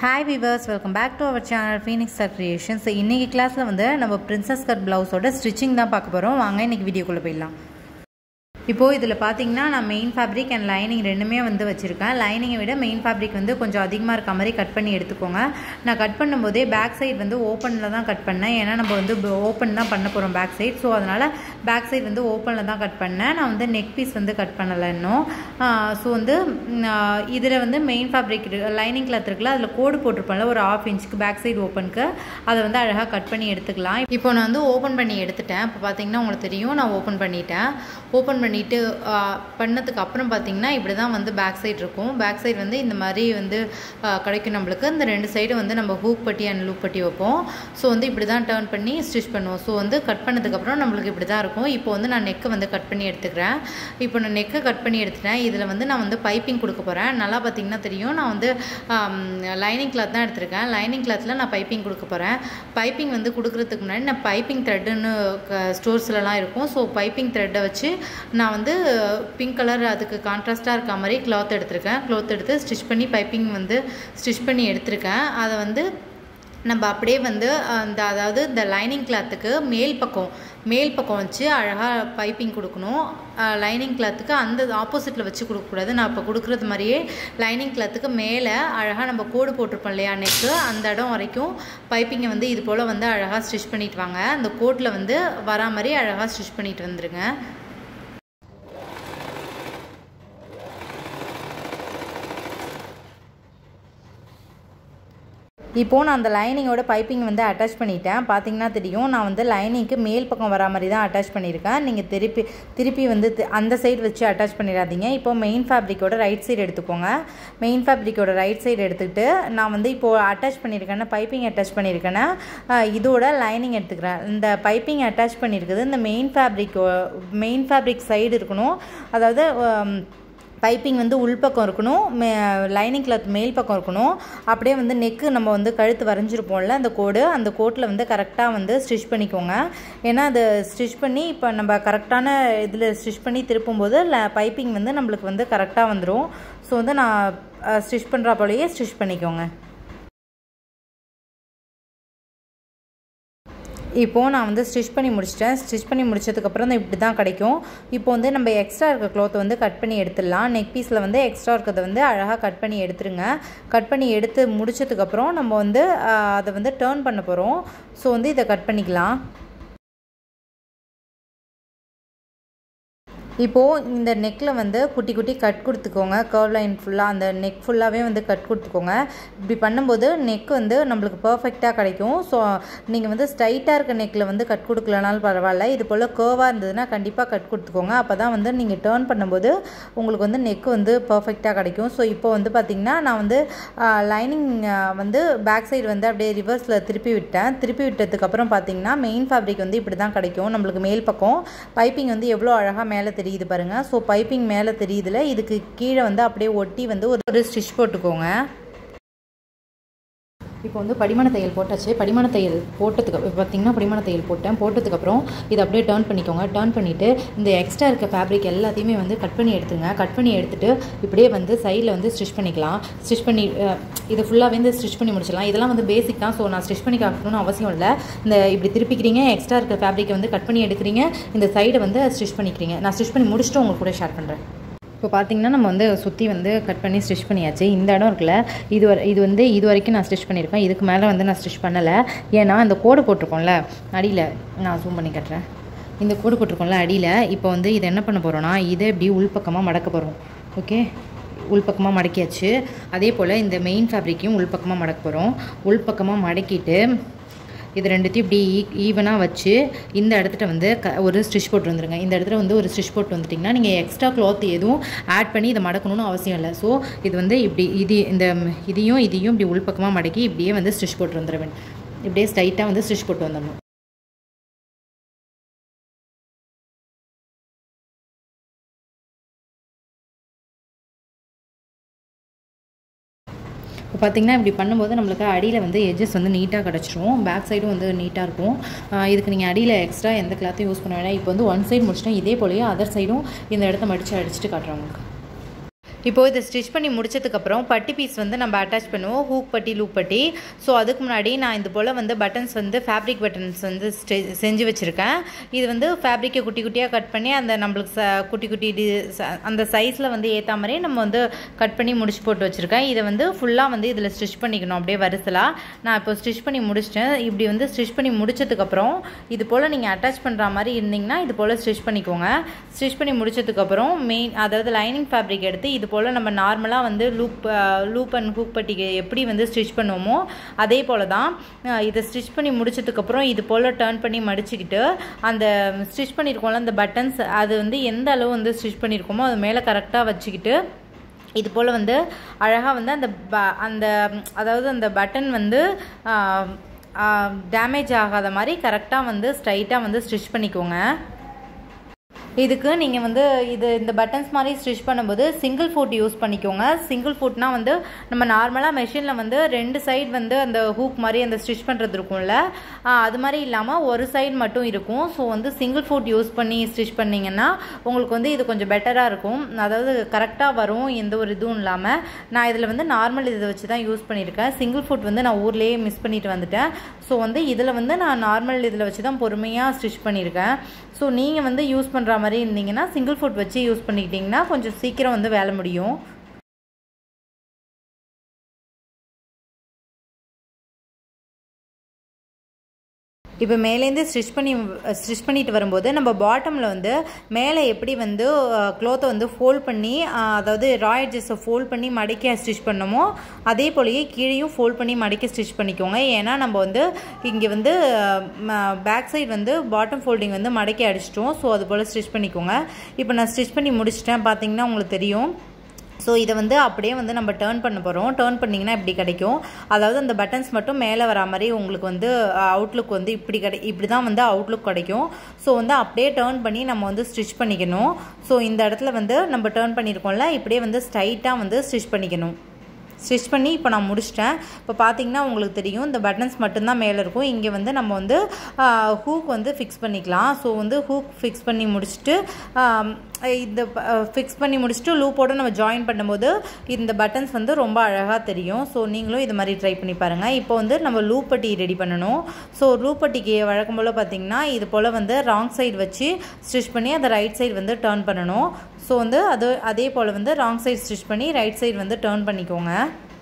hi viewers welcome back to our channel Phoenix Star Creations இன்றைக்கி கிளாஸில் வந்து நம்ம பிரின்சஸ் கட் ப்ளவுஸோட ஸ்டிச்சிங் தான் பார்க்க போகிறோம் வாங்க இன்றைக்கி வீடியோக்குள்ளே போயிடலாம் இப்போது இதில் பார்த்தீங்கன்னா நான் மெயின் ஃபேப்ரிக் அண்ட் லைனிங் ரெண்டுமே வந்து வச்சுருக்கேன் லைனிங்கை விட மெயின் ஃபேப்ரிக் வந்து கொஞ்சம் அதிகமாக இருக்க மாதிரி கட் பண்ணி எடுத்துக்கோங்க நான் கட் பண்ணும்போதே பேக் சைடு வந்து ஓப்பனில் தான் கட் பண்ணேன் ஏன்னா நம்ம வந்து ஓப்பன் தான் பண்ண போகிறோம் பேக் சைடு ஸோ அதனால் பேக் சைடு வந்து ஓப்பனில் தான் கட் பண்ணேன் நான் வந்து நெக் பீஸ் வந்து கட் பண்ணலை இன்னும் ஸோ வந்து இதில் வந்து மெயின் ஃபேப்ரிக் லைனிங் கிளாத் இருக்குல்ல அதில் கோடு போட்டிருப்பேன்ல ஒரு ஆஃப் இன்ச்சுக்கு பேக் சைடு ஓப்பனுக்கு அதை வந்து அழகாக கட் பண்ணி எடுத்துக்கலாம் இப்போ நான் வந்து ஓப்பன் பண்ணி எடுத்துட்டேன் இப்போ பார்த்தீங்கன்னா உங்களுக்கு தெரியும் நான் ஓப்பன் பண்ணிட்டேன் ஓப்பன் பண்ணிவிட்டு பண்ணதுக்கு அப்புறம் பார்த்தீங்கன்னா இப்படி தான் வந்து பேக் சைடு இருக்கும் பேக் சைடு வந்து இந்த மாதிரி வந்து கிடைக்கும் நம்மளுக்கு இந்த ரெண்டு சைடு வந்து நம்ம ஹூக் பட்டி அண்ட் லூப் பட்டி வைப்போம் ஸோ வந்து இப்படி தான் டேர்ன் பண்ணி ஸ்டிச் பண்ணுவோம் ஸோ வந்து கட் பண்ணதுக்கப்புறம் நம்மளுக்கு இப்படி தான் இருக்கும் இப்போ வந்து நான் நெக்கை வந்து கட் பண்ணி எடுத்துக்கிறேன் இப்போ நான் நெக்கை கட் பண்ணி எடுத்துட்டேன் இதில் வந்து நான் வந்து பைப்பிங் கொடுக்க போகிறேன் நல்லா பார்த்தீங்கன்னா தெரியும் நான் வந்து லைனிங் கிளாத் தான் எடுத்திருக்கேன் லைனிங் கிளாத்தில் நான் பைப்பிங் கொடுக்க போகிறேன் பைப்பிங் வந்து கொடுக்குறதுக்கு முன்னாடி நான் பைப்பிங் த்ரெட்டுன்னு ஸ்டோர்ஸ்லலாம் இருக்கும் ஸோ பைப்பிங் த்ரெட்டை வச்சு நான் வந்து பிங்க் கலர் அதுக்கு கான்ட்ராஸ்ட்டாக இருக்க மாதிரி கிளாத் எடுத்திருக்கேன் க்ளாத் எடுத்து ஸ்டிச் பண்ணி பைப்பிங் வந்து ஸ்டிச் பண்ணி எடுத்திருக்கேன் அதை வந்து நம்ம அப்படியே வந்து அந்த அதாவது இந்த லைனிங் கிளாத்துக்கு மேல் பக்கம் மேல் பக்கம் வச்சு அழகாக பைப்பிங் கொடுக்கணும் லைனிங் கிளாத்துக்கு அந்த ஆப்போசிட்டில் வச்சு கொடுக்கக்கூடாது நான் இப்போ கொடுக்குறது மாதிரியே லைனிங் கிளாத்துக்கு மேலே அழகாக நம்ம கோடு போட்டிருப்போம் இல்லையா நெக்கு அந்த இடம் வரைக்கும் பைப்பிங்கை வந்து இது போல் வந்து அழகாக ஸ்டிச் பண்ணிட்டு வாங்க அந்த கோட்டில் வந்து வரா மாதிரி அழகாக ஸ்டிச் பண்ணிட்டு வந்துடுங்க இப்போது நான் அந்த லைனிங்கோட பைப்பிங் வந்து அட்டாச் பண்ணிட்டேன் பார்த்தீங்கன்னா தெரியும் நான் வந்து லைனிங்க்கு மேல் பக்கம் வரா மாதிரி தான் அட்டாச் பண்ணியிருக்கேன் நீங்கள் திருப்பி திருப்பி வந்து அந்த சைடு வச்சு அட்டாச் பண்ணிடாதீங்க இப்போ மெயின் ஃபேப்ரிக்கோட ரைட் சைடு எடுத்துக்கோங்க மெயின் ஃபேப்ரிக்கோட ரைட் சைடு எடுத்துக்கிட்டு நான் வந்து இப்போது அட்டாச் பண்ணியிருக்கேன்னா பைப்பிங் அட்டாச் பண்ணியிருக்கேன்னா இதோட லைனிங் எடுத்துக்கிறேன் இந்த பைப்பிங் அட்டாச் பண்ணியிருக்குது இந்த main fabric main fabric side இருக்கணும் அதாவது பைப்பிங் வந்து உள்பக்கம் இருக்கணும் மே லைனிங் கிளாத் மேல் பக்கம் இருக்கணும் அப்படியே வந்து நெக்கு நம்ம வந்து கழுத்து வரைஞ்சிருப்போம்ல அந்த கோடு அந்த கோட்டில் வந்து கரெக்டாக வந்து ஸ்டிச் பண்ணிக்கோங்க ஏன்னா அது ஸ்டிச் பண்ணி இப்போ நம்ம கரெக்டான இதில் ஸ்டிச் பண்ணி திருப்பும்போது பைப்பிங் வந்து நம்மளுக்கு வந்து கரெக்டாக வந்துடும் ஸோ வந்து நான் ஸ்டிச் பண்ணுற போலயே ஸ்டிச் பண்ணிக்கோங்க இப்போது நான் வந்து ஸ்டிச் பண்ணி முடிச்சிட்டேன் ஸ்டிச் பண்ணி முடிச்சதுக்கப்புறம் தான் இப்படி தான் கிடைக்கும் இப்போ வந்து நம்ம எக்ஸ்ட்ரா இருக்க க்ளோத்தை வந்து கட் பண்ணி எடுத்துடலாம் நெக் பீஸில் வந்து எக்ஸ்ட்ரா இருக்கிறத வந்து அழகாக கட் பண்ணி எடுத்துருங்க கட் பண்ணி எடுத்து முடிச்சதுக்கப்புறம் நம்ம வந்து அதை வந்து டேர்ன் பண்ண போகிறோம் ஸோ வந்து இதை கட் பண்ணிக்கலாம் இப்போது இந்த நெக்கில் வந்து குட்டி குட்டி கட் கொடுத்துக்கோங்க கர்வ் லைன் ஃபுல்லாக அந்த நெக் ஃபுல்லாகவே வந்து கட் கொடுத்துக்கோங்க இப்படி பண்ணும்போது நெக் வந்து நம்மளுக்கு பர்ஃபெக்டாக கிடைக்கும் ஸோ நீங்கள் வந்து ஸ்ட்ரைட்டாக இருக்க நெக்கில் வந்து கட் கொடுக்கலனாலும் பரவாயில்ல இது போல் கர்வாக இருந்ததுன்னா கண்டிப்பாக கட் கொடுத்துக்கோங்க அப்போ தான் வந்து நீங்கள் டேர்ன் பண்ணும்போது உங்களுக்கு வந்து நெக் வந்து பர்ஃபெக்டாக கிடைக்கும் ஸோ இப்போ வந்து பார்த்திங்கன்னா நான் வந்து லைனிங் வந்து பேக் சைடு வந்து அப்படியே ரிவர்ஸில் திருப்பி விட்டேன் திருப்பி விட்டதுக்கப்புறம் பார்த்திங்கன்னா மெயின் ஃபேப்ரிக் வந்து இப்படி தான் கிடைக்கும் நம்மளுக்கு மேல் பக்கம் பைப்பிங் வந்து எவ்வளோ அழகாக மேலே தெரியுது பாருங்கள் ஸோ பைப்பிங் மேலே தெரியுதுல இதுக்கு கீழே வந்து அப்படியே ஒட்டி வந்து ஒரு ஸ்டிச் போட்டுக்கோங்க இப்போ வந்து படிமான தையல் போட்டாச்சு படிமான தையல் போட்டதுக்கு பார்த்தீங்கன்னா படிமான தையல் போட்டேன் போட்டதுக்கப்புறம் இதை அப்படியே டேர்ன் பண்ணிக்கோங்க டேர்ன் பண்ணிவிட்டு இந்த எக்ஸ்ட்ரா இருக்க ஃபேப்ரிக் எல்லாத்தையுமே வந்து கட் பண்ணி எடுத்துங்க கட் பண்ணி எடுத்துகிட்டு இப்படியே வந்து சைடில் வந்து ஸ்டிச் பண்ணிக்கலாம் ஸ்டிச் பண்ணி இதை ஃபுல்லாகவே வந்து ஸ்டிச் பண்ணி முடிச்சிடலாம் இதெல்லாம் வந்து பேசிக் தான் ஸோ நான் ஸ்டிச் பண்ணி காட்டணும்னு அவசியம் இல்லை இந்த இப்படி திருப்பிக்கிறீங்க எக்ஸ்ட்ரா இருக்க ஃபேப்ரிக்கை வந்து கட் பண்ணி எடுக்கிறீங்க இந்த சைடை வந்து ஸ்டிச் பண்ணிக்கிறீங்க நான் ஸ்டிச் பண்ணி முடிச்சுட்டு உங்களுக்கு கூட ஷேர் பண்ணுறேன் இப்போ பார்த்தீங்கன்னா நம்ம வந்து சுற்றி வந்து கட் பண்ணி ஸ்டிச் பண்ணியாச்சு இந்த இடம் இருக்குல்ல இது வரை இது வந்து இது வரைக்கும் நான் ஸ்டிச் பண்ணியிருக்கேன் இதுக்கு மேலே வந்து நான் ஸ்டிச் பண்ணலை ஏன்னா இந்த கோடு போட்டிருக்கோம்ல அடியில் நான் ஜூம் பண்ணி கட்டுறேன் இந்த கோடு போட்டிருக்கோம்ல அடியில் இப்போ வந்து இதை என்ன பண்ண போகிறோன்னா இதை இப்படி உள்பக்கமாக மடக்க போகிறோம் ஓகே உள்பக்கமாக மடக்கியாச்சு அதே போல் இந்த மெயின் ஃபேப்ரிக்கையும் உள்பக்கமாக மடக்க போகிறோம் உள்பக்கமாக மடக்கிட்டு இது ரெண்டுத்தையும் இப்படி ஈவனாக வச்சு இந்த இடத்துல வந்து க ஒரு ஸ்டிச் போட்டு வந்துருங்க இந்த இடத்துல வந்து ஒரு ஸ்டிச் போட்டு வந்துட்டிங்கன்னா நீங்கள் எக்ஸ்ட்ரா கிளாத் எதுவும் ஆட் பண்ணி இதை மடக்கணும்னு அவசியம் இல்லை ஸோ இது வந்து இப்படி இது இந்த இதையும் இதையும் இப்படி உள்பக்கமாக மடக்கி இப்படியே வந்து ஸ்டிச் போட்டு வந்துட வேண்டும் இப்படியே ஸ்ட்ரைட்டாக வந்து ஸ்டிச் போட்டு வந்துடணும் இப்போ பார்த்தீங்கன்னா இப்படி பண்ணும்போது நம்மளுக்கு அடியில் வந்து எஜஸ் வந்து நீட்டாக கிடச்சிரும் பேக் சைடும் வந்து நீட்டாக இருக்கும் இதுக்கு நீங்கள் அடியில் எக்ஸ்ட்ரா எந்த கிளாத்தையும் யூஸ் பண்ண வேணாம் இப்போ வந்து ஒன் சைடு முடிச்சிட்டோம் இதே போலயே அதர் சைடும் இந்த இடத்த மடித்து அடிச்சுட்டு காட்டுறேன் உங்களுக்கு இப்போது இதை ஸ்டிச் பண்ணி முடிச்சதுக்கப்புறம் பட்டி பீஸ் வந்து நம்ம அட்டாச் பண்ணுவோம் ஹூக் பட்டி லூப் பட்டி ஸோ அதுக்கு முன்னாடி நான் இது போல் வந்து பட்டன்ஸ் வந்து ஃபேப்ரிக் பட்டன்ஸ் வந்து ஸ்டெ செஞ்சு வச்சுருக்கேன் இது வந்து ஃபேப்ரிக்கை குட்டி குட்டியாக கட் பண்ணி அந்த நம்மளுக்கு ச குட்டி குட்டி டி ச- அந்த சைஸில் வந்து ஏற்ற மாதிரி நம்ம வந்து கட் பண்ணி முடிச்சு போட்டு வச்சுருக்கேன் இதை வந்து ஃபுல்லாக வந்து இதில் ஸ்டிச் பண்ணிக்கணும் அப்படியே வரிசலாக நான் இப்போ ஸ்டிச் பண்ணி முடிச்சிட்டேன் இப்படி வந்து ஸ்டிச் பண்ணி முடிச்சதுக்கப்புறம் இது போல் நீங்கள் அட்டாச் பண்ணுற மாதிரி இருந்தீங்கன்னா இது போல் ஸ்டிச் பண்ணிக்கோங்க ஸ்டிச் பண்ணி முடிச்சதுக்கப்புறம் மெயின் அதாவது லைனிங் ஃபேப்ரிக் எடுத்து இது போல் நம்ம நார்மலாக வந்து லூப் லூப் அண்ட் ஹூக் பட்டிக்கு எப்படி வந்து ஸ்டிச் பண்ணுவோமோ அதே போல் தான் அஹ் இதை ஸ்டிச் பண்ணி முடிச்சதுக்கப்புறம் இது போல் டர்ன் பண்ணி மடிச்சுக்கிட்டு அந்த ஸ்டிச் பண்ணியிருக்கோம்ல அந்த பட்டன்ஸ் அது வந்து எந்த அளவு வந்து ஸ்டிச் பண்ணியிருக்கோமோ அது மேலே கரெக்டாக வச்சுக்கிட்டு இது போல் வந்து அழகாக வந்து அந்த ப அந்த ம், அதாவது அந்த பட்டன் வந்து டேமேஜ் ஆகாத மாதிரி கரெக்டாக வந்து ஸ்ட்ரைட்டாக வந்து ஸ்டிச் பண்ணிக்கோங்க இதுக்கு நீங்கள் வந்து இது இந்த பட்டன்ஸ் மாதிரி ஸ்டிச் பண்ணும்போது சிங்கிள் ஃபுட் யூஸ் பண்ணிக்கோங்க சிங்கிள் ஃபுட்னா வந்து நம்ம நார்மலாக மெஷினில் வந்து ரெண்டு சைடு வந்து அந்த ஹூக் மாதிரி அந்த ஸ்டிச் பண்ணுறது இருக்கும்ல ஆ, அது மாதிரி இல்லாமல் ஒரு சைடு மட்டும் இருக்கும் ஸோ வந்து சிங்கிள் ஃபுட் யூஸ் பண்ணி ஸ்டிச் பண்ணிங்கன்னா உங்களுக்கு வந்து இது கொஞ்சம் பெட்டராக இருக்கும் அதாவது கரெக்டாக வரும் எந்த ஒரு இதுவும் இல்லாமல் நான் இதில் வந்து நார்மல் இதை வச்சு தான் யூஸ் பண்ணியிருக்கேன் சிங்கிள் ஃபுட் வந்து நான் ஊர்லேயே மிஸ் பண்ணிட்டு வந்துட்டேன் ஸோ வந்து இதில் வந்து நான் நார்மல் இதில் வச்சு தான் பொறுமையாக ஸ்டிச் பண்ணியிருக்கேன் ஸோ நீங்கள் வந்து யூஸ் பண்ணுற மாதிரி இருந்தீங்கன்னா சிங்கிள் ஃபுட் வச்சு யூஸ் பண்ணிக்கிட்டிங்கன்னா கொஞ்சம் சீக்கிரம் வந்து வேலை முடியும் இப்போ மேலேருந்து ஸ்டிச் பண்ணி ஸ்டிச் பண்ணிட்டு வரும்போது நம்ம பாட்டமில் வந்து மேலே எப்படி வந்து க்ளோத்தை வந்து ஃபோல்ட் பண்ணி அஹ், அதாவது ராயட்ஜஸை ஃபோல்ட் பண்ணி மடக்கி ஸ்டிச் பண்ணோமோ அதே போலயே கீழேயும் ஃபோல்ட் பண்ணி மடக்கி ஸ்டிச் பண்ணிக்கோங்க ஏன்னா நம்ம வந்து இங்கே வந்து பேக் சைடு வந்து பாட்டம் ஃபோல்டிங் வந்து மடக்கி அடிச்சிட்டோம் ஸோ அது போல் ஸ்டிச் பண்ணிக்கோங்க இப்போ நான் ஸ்டிச் பண்ணி முடிச்சிட்டேன் பார்த்தீங்கன்னா உங்களுக்கு தெரியும் ஸோ இதை வந்து அப்படியே வந்து நம்ம டேர்ன் பண்ண போகிறோம் டேர்ன் பண்ணிங்கன்னா இப்படி கிடைக்கும் அதாவது அந்த பட்டன்ஸ் மட்டும் மேலே வரா மாதிரி உங்களுக்கு வந்து அவுட்லுக் வந்து இப்படி கிடை இப்படி தான் வந்து அவுட்லுக் கிடைக்கும் ஸோ வந்து அப்படியே டேர்ன் பண்ணி நம்ம வந்து ஸ்டிச் பண்ணிக்கணும் ஸோ இந்த இடத்துல வந்து நம்ம டேர்ன் பண்ணியிருக்கோம்ல இப்படியே வந்து ஸ்ட்ரைட்டாக வந்து ஸ்டிச் பண்ணிக்கணும் ஸ்டிச் பண்ணி இப்போ நான் முடிச்சிட்டேன் இப்போ பார்த்தீங்கன்னா உங்களுக்கு தெரியும் இந்த பட்டன்ஸ் மட்டும்தான் மேலே இருக்கும் இங்கே வந்து நம்ம வந்து ஹூக் வந்து ஃபிக்ஸ் பண்ணிக்கலாம் ஸோ வந்து ஹூக் ஃபிக்ஸ் பண்ணி முடிச்சுட்டு ஆம், இந்த ஃபிக்ஸ் பண்ணி முடிச்சுட்டு லூப்போடு நம்ம ஜாயின் பண்ணும்போது இந்த பட்டன்ஸ் வந்து ரொம்ப அழகாக தெரியும் ஸோ நீங்களும் இது மாதிரி ட்ரை பண்ணி பாருங்கள் இப்போ வந்து நம்ம லூப் பட்டி ரெடி பண்ணணும் ஸோ லூப் பட்டிக்கு வழக்கம் போல் பார்த்தீங்கன்னா இது போல் வந்து ராங் சைடு வச்சு ஸ்டிச் பண்ணி அதை ரைட் சைடு வந்து டேர்ன் பண்ணணும் ஸோ வந்து அது அதே போல் வந்து ராங் சைடு ஸ்டிச் பண்ணி ரைட் சைடு வந்து டேர்ன் பண்ணிக்கோங்க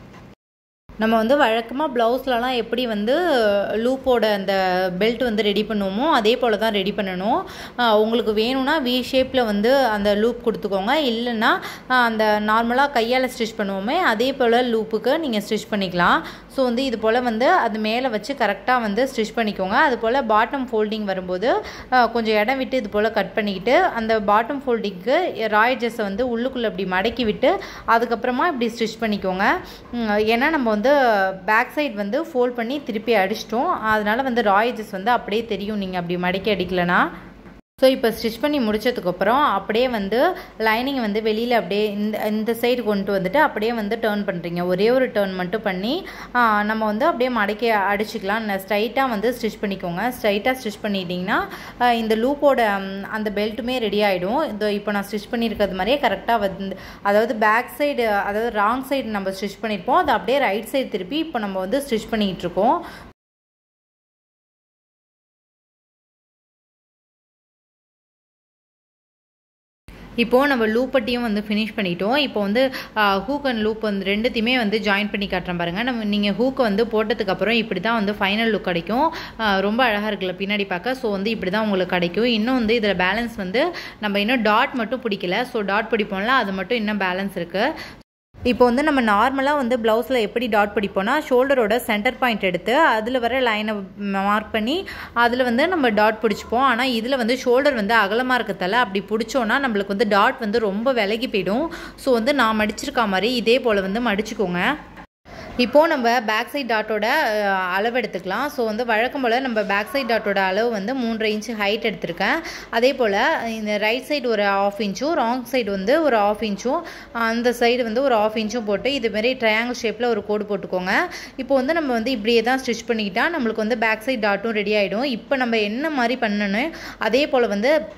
நம்ம வந்து வழக்கமாக ப்ளவுஸ்லலாம் எப்படி வந்து லூப்போட அந்த பெல்ட் வந்து ரெடி பண்ணுவோமோ அதே போல் தான் ரெடி பண்ணணும் ஆஹ் உங்களுக்கு வேணும்னா வி ஷேப்பில் வந்து அந்த லூப் கொடுத்துக்கோங்க இல்லைன்னா ஆஹ் அந்த நார்மலாக கையால் ஸ்டிச் பண்ணுவோமே அதே போல் லூப்புக்கு நீங்கள் ஸ்டிச் பண்ணிக்கலாம் ஸோ வந்து இது போல் வந்து அது மேலே வச்சு கரெக்டாக வந்து ஸ்டிச் பண்ணிக்கோங்க அது போல் பாட்டம் ஃபோல்டிங் வரும்போது ஆஹ் கொஞ்சம் இடம் விட்டு இது போல் கட் பண்ணிக்கிட்டு அந்த பாட்டம் ஃபோல்டிங்க்கு ராயஜஸை வந்து உள்ளுக்குள்ளே இப்படி மடக்கி விட்டு அதுக்கப்புறமா இப்படி ஸ்டிச் பண்ணிக்கோங்க உம், ஏன்னா நம்ம வந்து பேக் சைடு வந்து ஃபோல்ட் பண்ணி திருப்பி அடிச்சிட்டோம் அதனால வந்து ராயஜஸ் வந்து அப்படியே தெரியும் நீங்கள் அப்படி மடக்கி அடிக்கலைன்னா ஸோ இப்போ ஸ்டிச் பண்ணி முடிச்சதுக்கப்புறம் அப்படியே வந்து லைனிங் வந்து வெளியில் அப்படியே இந்த இந்த சைடு கொண்டு வந்துட்டு அப்படியே வந்து டேர்ன் பண்ணுறீங்க ஒரே ஒரு டேர்ன் மட்டும் பண்ணி ஆ, நம்ம வந்து அப்படியே மடக்கி அடிச்சுக்கலாம் ஸ்ட்ரைட்டாக வந்து ஸ்டிச் பண்ணிக்கோங்க ஸ்ட்ரைட்டாக ஸ்டிச் பண்ணிட்டீங்கன்னா ஆ, இந்த லூப்போட ம், அந்த பெல்ட்டுமே ரெடி ஆகிடும் இந்த இப்போ நான் ஸ்டிச் பண்ணியிருக்கிறது மாதிரியே கரெக்டாக வந்து அதாவது பேக் சைடு அதாவது ராங் சைடு நம்ம ஸ்டிச் பண்ணியிருப்போம் அது அப்படியே ரைட் சைடு திருப்பி இப்போ நம்ம வந்து ஸ்டிச் பண்ணிகிட்டு இருக்கோம் இப்போது நம்ம லூப் பட்டியும் வந்து ஃபினிஷ் பண்ணிட்டோம் இப்போ வந்து ஹூக் அண்ட் லூப் வந்து ரெண்டுத்தையுமே வந்து ஜாயின் பண்ணி காட்டுறேன் பாருங்கள் நம்ம நீங்கள் ஹூக்கை வந்து போட்டதுக்கப்புறம் இப்படி தான் வந்து ஃபைனல் லுக் கிடைக்கும் ஆஹ் ரொம்ப அழகாக இருக்குல்ல பின்னாடி பார்க்க ஸோ வந்து இப்படி தான் உங்களுக்கு கிடைக்கும் இன்னும் வந்து இதில் பேலன்ஸ் வந்து நம்ம இன்னும் டாட் மட்டும் பிடிக்கல ஸோ டாட் பிடிப்போம்ல அது மட்டும் இன்னும் பேலன்ஸ் இருக்குது இப்போ வந்து நம்ம நார்மலாக வந்து ப்ளவுஸில் எப்படி டாட் பிடிப்போம்னா ஷோல்டரோட சென்டர் பாயிண்ட் எடுத்து அதில் வர லைனை மார்க் பண்ணி அதில் வந்து நம்ம டாட் பிடிச்சிப்போம் ஆனால் இதில் வந்து ஷோல்டர் வந்து அகலமாக இருக்கத்தால அப்படி பிடிச்சோன்னா நம்மளுக்கு வந்து டாட் வந்து ரொம்ப விலகி போயிடும் ஸோ வந்து நான் மடிச்சிருக்கா மாதிரி இதே போல் வந்து மடிச்சுக்கோங்க இப்போது நம்ம பேக் சைட் டாட்டோட அஹ், அளவு எடுத்துக்கலாம் ஸோ வந்து வழக்கம் போல் நம்ம பேக் சைட் டாட்டோட அளவு வந்து மூன்றரை இன்ச்சு ஹைட் எடுத்திருக்கேன் அதே போல் இந்த ரைட் சைடு ஒரு ஆஃப் இன்ச்சும் ராங் சைடு வந்து ஒரு ஆஃப் இன்ச்சும் அந்த சைடு வந்து ஒரு ஆஃப் இன்ச்சும் போட்டு இதுமாரி ட்ரையாங்கிள் ஷேப்பில் ஒரு கோடு போட்டுக்கோங்க இப்போ வந்து நம்ம வந்து இப்படியே தான் ஸ்டிச் பண்ணிக்கிட்டா நம்மளுக்கு வந்து பேக் சைட் டாட்டும் ரெடி ஆகிடும் இப்போ நம்ம என்ன மாதிரி பண்ணணும் அதே போல் வந்து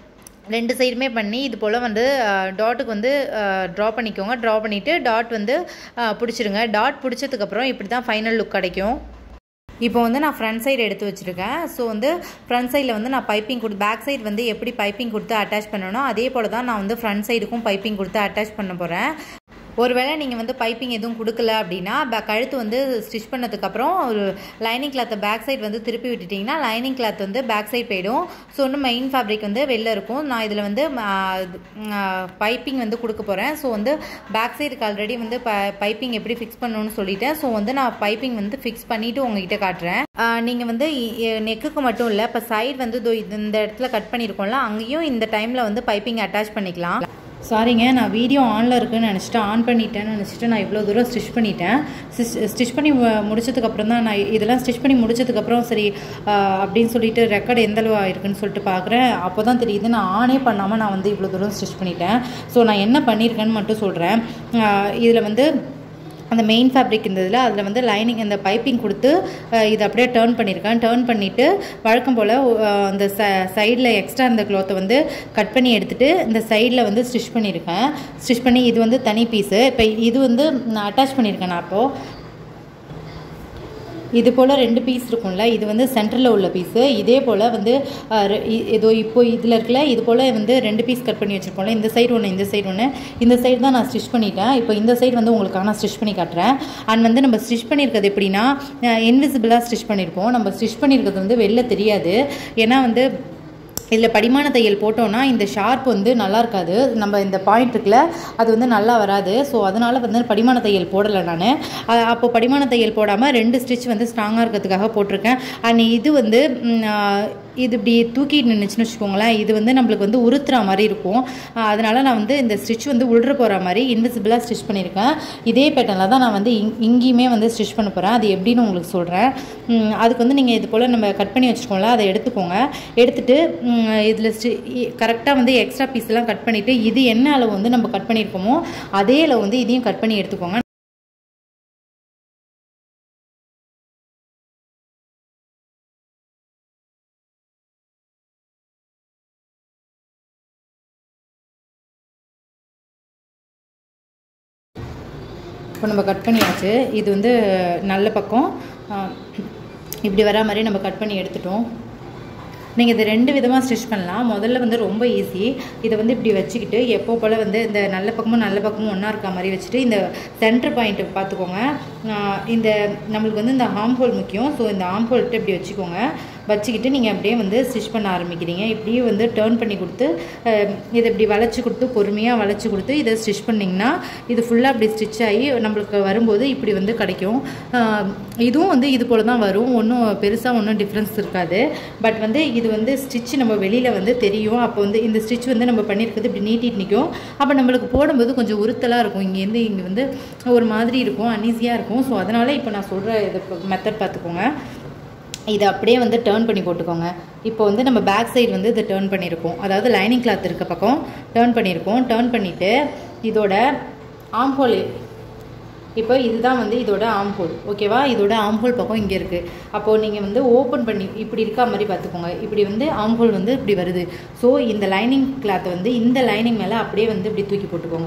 ரெண்டு சைடுமே பண்ணி இது போல் வந்து டாட்டுக்கு வந்து ட்ரா பண்ணிக்கோங்க ட்ரா பண்ணிவிட்டு டாட் வந்து பிடிச்சிருங்க டாட் பிடிச்சதுக்கப்புறம் இப்படி தான் ஃபைனல் லுக் கிடைக்கும் இப்போ வந்து நான் ஃப்ரண்ட் சைடு எடுத்து வச்சுருக்கேன் ஸோ வந்து ஃப்ரண்ட் சைடில் வந்து நான் பைப்பிங் கொடுத்து பேக் சைடு வந்து எப்படி பைப்பிங் கொடுத்து அட்டாச் பண்ணணும் அதே போல் தான் நான் வந்து ஃப்ரண்ட் சைடுக்கும் பைப்பிங் கொடுத்து அட்டாச் பண்ண போகிறேன் ஒருவேளை நீங்கள் வந்து பைப்பிங் எதுவும் கொடுக்கல அப்படின்னா பே கழுத்து வந்து ஸ்டிச் பண்ணதுக்கப்புறம் ஒரு லைனிங் கிளாத்தை பேக் சைடு வந்து திருப்பி விட்டுட்டிங்கன்னா லைனிங் கிளாத் வந்து பேக் சைடு போயிடும் ஸோ இன்னும் மெயின் ஃபேப்ரிக் வந்து வெளில இருக்கும் நான் இதில் வந்து பைப்பிங் வந்து கொடுக்க போகிறேன் ஸோ வந்து பேக் சைடுக்கு ஆல்ரெடி வந்து ப பைப்பிங் எப்படி ஃபிக்ஸ் பண்ணணும்னு சொல்லிட்டேன் ஸோ வந்து நான் பைப்பிங் வந்து ஃபிக்ஸ் பண்ணிவிட்டு உங்ககிட்ட காட்டுறேன் நீங்கள் வந்து நெக்குக்கு மட்டும் இல்லை இப்போ சைடு வந்து இந்த இடத்துல கட் பண்ணியிருக்கோம்ல அங்கேயும் இந்த டைமில் வந்து பைப்பிங் அட்டாச் பண்ணிக்கலாம் சாரிங்க நான் வீடியோ ஆனில் இருக்குன்னு நினச்சிட்டு ஆன் பண்ணிட்டேன்னு நினச்சிட்டு நான் இவ்வளோ தூரம் ஸ்டிச் பண்ணிட்டேன் ஸ்டிச் பண்ணி முடிச்சதுக்கப்புறம் தான் நான் இதெல்லாம் ஸ்டிச் பண்ணி முடிச்சதுக்கப்புறம் சரி அப்படின்னு சொல்லிட்டு ரெக்கார்டு எந்த அளவு ஆயிருக்குன்னு சொல்லிட்டு பார்க்குறேன் அப்போ தான் தெரியுது நான் ஆனே பண்ணாமல் நான் வந்து இவ்வளோ தூரம் ஸ்டிச் பண்ணிட்டேன் ஸோ நான் என்ன பண்ணியிருக்கேன்னு மட்டும் சொல்கிறேன் இதில் வந்து அந்த மெயின் ஃபேப்ரிக் இருந்ததில் அதில் வந்து லைனிங் இந்த பைப்பிங் கொடுத்து இதை அப்படியே டேர்ன் பண்ணியிருக்கேன் டேர்ன் பண்ணிவிட்டு வழக்கம் போல் அந்த ச சைடில் எக்ஸ்ட்ரா இந்த க்ளாத்தை வந்து கட் பண்ணி எடுத்துகிட்டு இந்த சைடில் வந்து ஸ்டிச் பண்ணியிருக்கேன் ஸ்டிச் பண்ணி இது வந்து தனி பீஸு இப்போ இது வந்து நான் அட்டாச் பண்ணியிருக்கேன் நான் அப்போது இது போல் ரெண்டு பீஸ் இருக்கும்ல இது வந்து சென்டரில் உள்ள பீஸு இதே போல் வந்து ஏதோ இப்போ இதில் இருக்குல்ல இது போல் வந்து ரெண்டு பீஸ் கட் பண்ணி வச்சுருப்போம்ல இந்த சைடு ஒன்று இந்த சைடு ஒன்று இந்த சைடு தான் நான் ஸ்டிச் பண்ணிட்டேன் இப்போ இந்த சைடு வந்து உங்களுக்காக நான் ஸ்டிச் பண்ணி காட்டுறேன் அண்ட் வந்து நம்ம ஸ்டிச் பண்ணியிருக்கிறது எப்படின்னா இன்விசிபிளாக ஸ்டிச் பண்ணியிருப்போம் நம்ம ஸ்டிச் பண்ணியிருக்கிறது வந்து வெளில தெரியாது ஏன்னா வந்து இதில் படிமான தையல் போட்டோன்னா இந்த ஷார்ப் வந்து நல்லா இருக்காது நம்ம இந்த பாயிண்ட் இருக்குல்ல அது வந்து நல்லா வராது ஸோ அதனால் வந்து படிமான தையல் போடலை நான் அப்போ படிமான தையல் போடாமல் ரெண்டு ஸ்டிச் வந்து ஸ்ட்ராங்காக இருக்கிறதுக்காக போட்டிருக்கேன் அண்ட் இது வந்து இது இப்படி தூக்கிட்டு நின்றுச்சுன்னு வச்சுக்கோங்களேன் இது வந்து நம்மளுக்கு வந்து உறுத்துற மாதிரி இருக்கும் அதனால் நான் வந்து இந்த ஸ்டிச் வந்து உள்ற போகிற மாதிரி இன்விசிபிளாக ஸ்டிச் பண்ணியிருக்கேன் இதே பேட்டர்னில் தான் நான் வந்து இங் இங்கேயுமே வந்து ஸ்டிச் பண்ண போகிறேன் அது எப்படின்னு உங்களுக்கு சொல்கிறேன் அதுக்கு வந்து நீங்கள் இது போல் நம்ம கட் பண்ணி வச்சுக்கோங்கள அதை எடுத்துக்கோங்க எடுத்துகிட்டு இதில் ஸ்டி கரெக்டாக வந்து எக்ஸ்ட்ரா பீஸ்லாம் கட் பண்ணிவிட்டு இது என்ன அளவு வந்து நம்ம கட் பண்ணியிருக்கோமோ அதே அளவு வந்து இதையும் கட் பண்ணி எடுத்துக்கோங்க இப்போ நம்ம கட் பண்ணியாச்சு இது வந்து நல்ல பக்கம் இப்படி வரா மாதிரி நம்ம கட் பண்ணி எடுத்துட்டோம் நீங்கள் இதை ரெண்டு விதமாக ஸ்டிச் பண்ணலாம் முதல்ல வந்து ரொம்ப ஈஸி இதை வந்து இப்படி வச்சுக்கிட்டு எப்போ போல் வந்து இந்த நல்ல பக்கமும் நல்ல பக்கமும் ஒன்றா இருக்க மாதிரி வச்சுட்டு இந்த சென்டர் பாயிண்ட்டு பார்த்துக்கோங்க இந்த நம்மளுக்கு வந்து இந்த ஆம் ஹோல் முக்கியம் ஸோ இந்த ஆம் ஹோல்ட்டு இப்படி வச்சுக்கோங்க வச்சுக்கிட்டு நீங்கள் அப்படியே வந்து ஸ்டிச் பண்ண ஆரம்பிக்கிறீங்க இப்படியே வந்து டேர்ன் பண்ணி கொடுத்து இதை இப்படி வளைச்சி கொடுத்து பொறுமையாக வளைச்சி கொடுத்து இதை ஸ்டிச் பண்ணிங்கன்னா இது ஃபுல்லாக அப்படி ஸ்டிச் ஆகி நம்மளுக்கு வரும்போது இப்படி வந்து கிடைக்கும் இதுவும் வந்து இது போல் தான் வரும் ஒன்றும் பெருசாக ஒன்றும் டிஃப்ரென்ஸ் இருக்காது பட் வந்து இது வந்து ஸ்டிச் நம்ம வெளியில் வந்து தெரியும் அப்போ வந்து இந்த ஸ்டிச் வந்து நம்ம பண்ணியிருக்கிறது இப்படி நீட்டிட்டு நிற்கும் அப்போ நம்மளுக்கு போடும்போது கொஞ்சம் உறுத்தலாக இருக்கும் இங்கேருந்து இங்கே வந்து ஒரு மாதிரி இருக்கும் அன்ஈஸியாக இருக்கும் ஸோ அதனால் இப்போ நான் சொல்கிற இது மெத்தட் பார்த்துக்கோங்க இதை அப்படியே வந்து டேர்ன் பண்ணி போட்டுக்கோங்க இப்போ வந்து நம்ம பேக் சைடு வந்து இதை டேர்ன் பண்ணியிருக்கோம் அதாவது லைனிங் கிளாத் இருக்க பக்கம் டேர்ன் பண்ணியிருக்கோம் டேர்ன் பண்ணிவிட்டு இதோட ஆம்ஹோல் இப்போ இதுதான் வந்து இதோட ஆம்ஹோல் ஓகேவா இதோட ஆம்ஹோல் பக்கம் இங்கே இருக்குது அப்போது நீங்கள் வந்து ஓப்பன் பண்ணி இப்படி இருக்கா மாதிரி பார்த்துக்கோங்க இப்படி வந்து ஆம்ஹோல் வந்து இப்படி வருது ஸோ இந்த லைனிங் கிளாத்தை வந்து இந்த லைனிங் மேலே அப்படியே வந்து இப்படி தூக்கி போட்டுக்கோங்க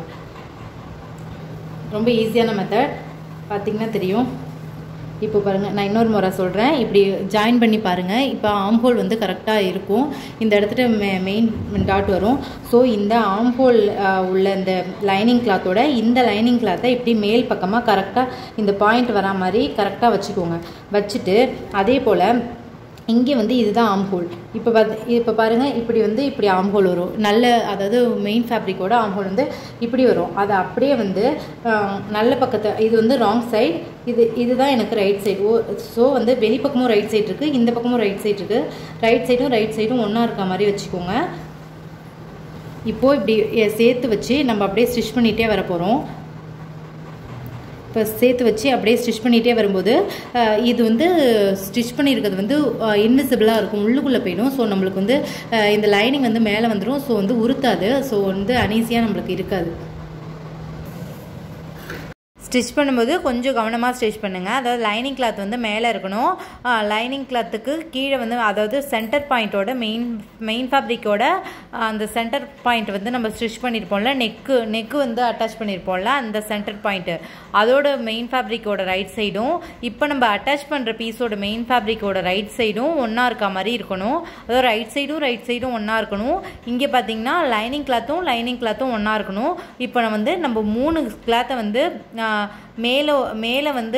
ரொம்ப ஈஸியான மெத்தட் பார்த்திங்கன்னா தெரியும் இப்போ பாருங்கள் நான் இன்னொரு முறை சொல்கிறேன் இப்படி ஜாயின் பண்ணி பாருங்கள் இப்போ ஆம்ஹோல் வந்து கரெக்டாக இருக்கும் இந்த இடத்துல மெ மெயின் டாட் வரும் ஸோ இந்த ஆம்ஹோல் உள்ள இந்த லைனிங் கிளாத்தோட இந்த லைனிங் கிளாத்தை இப்படி மேல் பக்கமாக கரெக்டாக இந்த பாயிண்ட் வரா மாதிரி கரெக்டாக வச்சுக்கோங்க வச்சுட்டு அதே போல் இங்கே வந்து இதுதான் ஆம்ஹோல் இப்போ பார்த்து இப்போ பாருங்கள் இப்படி வந்து இப்படி ஆம்ஹோல் வரும் நல்ல அதாவது மெயின் ஃபேப்ரிக்கோட ஆம்ஹோல் வந்து இப்படி வரும் அதை அப்படியே வந்து நல்ல பக்கத்தை இது வந்து ராங் சைடு இது இதுதான் எனக்கு ரைட் சைடு ஓ ஸோ வந்து வெளிப்பக்கமும் ரைட் சைடு இருக்குது இந்த பக்கமும் ரைட் சைடு இருக்குது ரைட் சைடும் ரைட் சைடும் ஒன்றா இருக்க மாதிரி வச்சுக்கோங்க இப்போது இப்படி சேர்த்து வச்சு நம்ம அப்படியே ஸ்டிச் பண்ணிகிட்டே வர போகிறோம் இப்போ சேர்த்து வச்சு அப்படியே ஸ்டிச் பண்ணிகிட்டே வரும்போது இது வந்து ஸ்டிச் பண்ணியிருக்கிறது வந்து இன்விசிபிளாக இருக்கும் உள்ளுக்குள்ளே போயிடும் ஸோ நம்மளுக்கு வந்து இந்த லைனிங் வந்து மேலே வந்துடும் ஸோ வந்து உறுத்தாது ஸோ வந்து அனீஸியாக நம்மளுக்கு இருக்காது ஸ்டிச் பண்ணும்போது கொஞ்சம் கவனமாக ஸ்டிச் பண்ணுங்கள் அதாவது லைனிங் கிளாத் வந்து மேலே இருக்கணும் லைனிங் கிளாத்துக்கு கீழே வந்து அதாவது சென்டர் பாயிண்ட்டோட மெயின் மெயின் ஃபேப்ரிக்கோட அந்த சென்டர் பாயிண்ட் வந்து நம்ம ஸ்டிச் பண்ணியிருப்போம்ல நெக்கு நெக்கு வந்து அட்டாச் பண்ணியிருப்போம்ல அந்த சென்டர் பாயிண்ட்டு அதோட மெயின் ஃபேப்ரிக்கோட ரைட் சைடும் இப்போ நம்ம அட்டாச் பண்ணுற பீஸோட மெயின் ஃபேப்ரிக்கோட ரைட் சைடும் ஒன்றா இருக்க மாதிரி இருக்கணும் அதாவது ரைட் சைடும் ரைட் சைடும் ஒன்றா இருக்கணும் இங்கே பார்த்தீங்கன்னா லைனிங் கிளாத்தும் லைனிங் கிளாத்தும் ஒன்றா இருக்கணும் இப்போ நான் வந்து நம்ம மூணு கிளாத்தை வந்து மேலே மேலே வந்து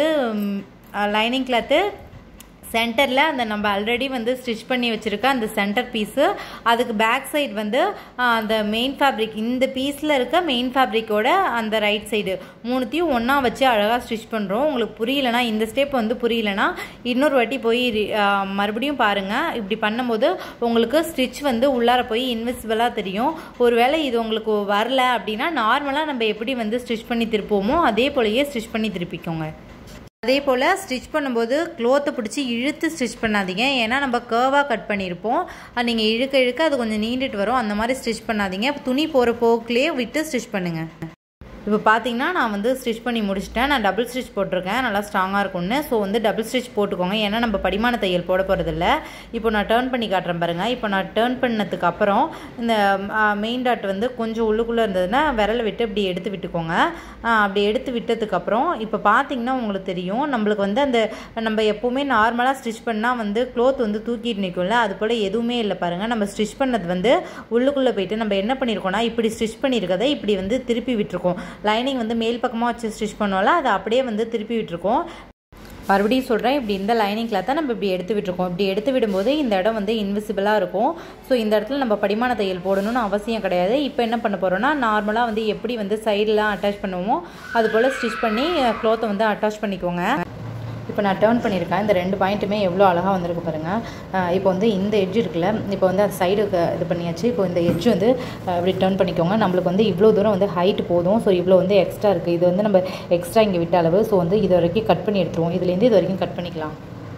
லைனிங் கிளாத்து சென்டரில் அந்த நம்ம ஆல்ரெடி வந்து ஸ்டிச் பண்ணி வச்சுருக்க அந்த சென்டர் பீஸு அதுக்கு பேக் சைடு வந்து அந்த மெயின் ஃபேப்ரிக் இந்த பீஸில் இருக்க மெயின் ஃபேப்ரிக்கோட அந்த ரைட் சைடு மூணுத்தையும் ஒன்றா வச்சு அழகாக ஸ்டிச் பண்ணுறோம் உங்களுக்கு புரியலனா இந்த ஸ்டெப் வந்து புரியலனா இன்னொரு வாட்டி போய் மறுபடியும் பாருங்கள் இப்படி பண்ணும்போது உங்களுக்கு ஸ்டிச் வந்து உள்ளார போய் இன்விசிபிளாக தெரியும் ஒருவேளை இது உங்களுக்கு வரல அப்படின்னா நார்மலாக நம்ம எப்படி வந்து ஸ்டிச் பண்ணி திருப்போமோ அதே போலயே ஸ்டிச் பண்ணி திருப்பிக்கோங்க அதே போல் ஸ்டிச் பண்ணும்போது க்ளோத்தை பிடிச்சி இழுத்து ஸ்டிச் பண்ணாதீங்க ஏன்னா நம்ம கேர்வாக கட் பண்ணியிருப்போம் நீங்கள் இழுக்க இழுக்க அது கொஞ்சம் நீண்டுட்டு வரும் அந்த மாதிரி ஸ்டிச் பண்ணாதீங்க துணி போகிற போக்குலேயே விட்டு ஸ்டிச் பண்ணுங்கள் இப்போ பார்த்தீங்கன்னா நான் வந்து ஸ்டிச் பண்ணி முடிச்சிட்டேன் நான் டபுள் ஸ்டிச் போட்டிருக்கேன் நல்லா ஸ்ட்ராங்காக இருக்கும்னு ஸோ வந்து டபுள் ஸ்டிச் போட்டுக்கோங்க ஏன்னா நம்ம படிமான தையல் போட போகிறதில்ல இப்போ நான் டேர்ன் பண்ணி காட்டுறேன் பாருங்கள் இப்போ நான் டேர்ன் பண்ணதுக்கு அப்புறம் இந்த மெயின் டாட் வந்து கொஞ்சம் உள்ளுக்குள்ளே இருந்ததுன்னா விரலை விட்டு இப்படி எடுத்து விட்டுக்கோங்க அப்படி எடுத்து விட்டதுக்கப்புறம் இப்போ பார்த்தீங்கன்னா உங்களுக்கு தெரியும் நம்மளுக்கு வந்து அந்த நம்ம எப்போவுமே நார்மலாக ஸ்டிச் பண்ணால் வந்து க்ளோத் வந்து தூக்கிட்டு நிற்கும்ல அது போல் எதுவுமே இல்லை பாருங்கள் நம்ம ஸ்டிச் பண்ணது வந்து உள்ளுக்குள்ளே போயிட்டு நம்ம என்ன பண்ணியிருக்கோம்னா இப்படி ஸ்டிச் பண்ணியிருக்கதை இப்படி வந்து திருப்பி விட்டுருக்கோம் லைனிங் வந்து மேல் பக்கமாக வச்சு ஸ்டிச் பண்ணோம்ல அதை அப்படியே வந்து திருப்பி விட்டுருக்கோம் மறுபடியும் சொல்கிறேன் இப்படி இந்த லைனிங் கிளாத்தை நம்ம இப்படி எடுத்து விட்டுருக்கோம் இப்படி எடுத்து விடும்போது இந்த இடம் வந்து இன்விசிபிளாக இருக்கும் ஸோ இந்த இடத்துல நம்ம படிமான தையல் போடணும்னு அவசியம் கிடையாது இப்போ என்ன பண்ண போகிறோம்னா நார்மலாக வந்து எப்படி வந்து சைடெலாம் அட்டாச் பண்ணுவோமோ அது போல் ஸ்டிச் பண்ணி க்ளோத்தை வந்து அட்டாச் பண்ணிக்கோங்க இப்போ நான் டேர்ன் பண்ணியிருக்கேன் இந்த ரெண்டு பாயிண்ட்டுமே எவ்வளோ அழகாக வந்திருக்கு பாருங்கள் இப்போ வந்து இந்த எட்ஜ் இருக்குல்ல இப்போ வந்து அந்த சைடுக்கு இது பண்ணியாச்சு இப்போ இந்த எட்ஜ் வந்து இப்படி டேர்ன் பண்ணிக்கோங்க நம்மளுக்கு வந்து இவ்வளோ தூரம் வந்து ஹைட் போதும் ஸோ இவ்வளோ வந்து எக்ஸ்ட்ரா இருக்குது இது வந்து நம்ம எக்ஸ்ட்ரா இங்கே விட்ட அளவு ஸோ வந்து இது வரைக்கும் கட் பண்ணி எடுத்துருவோம் இதுலேருந்து இது வரைக்கும் கட் பண்ணிக்கலாம்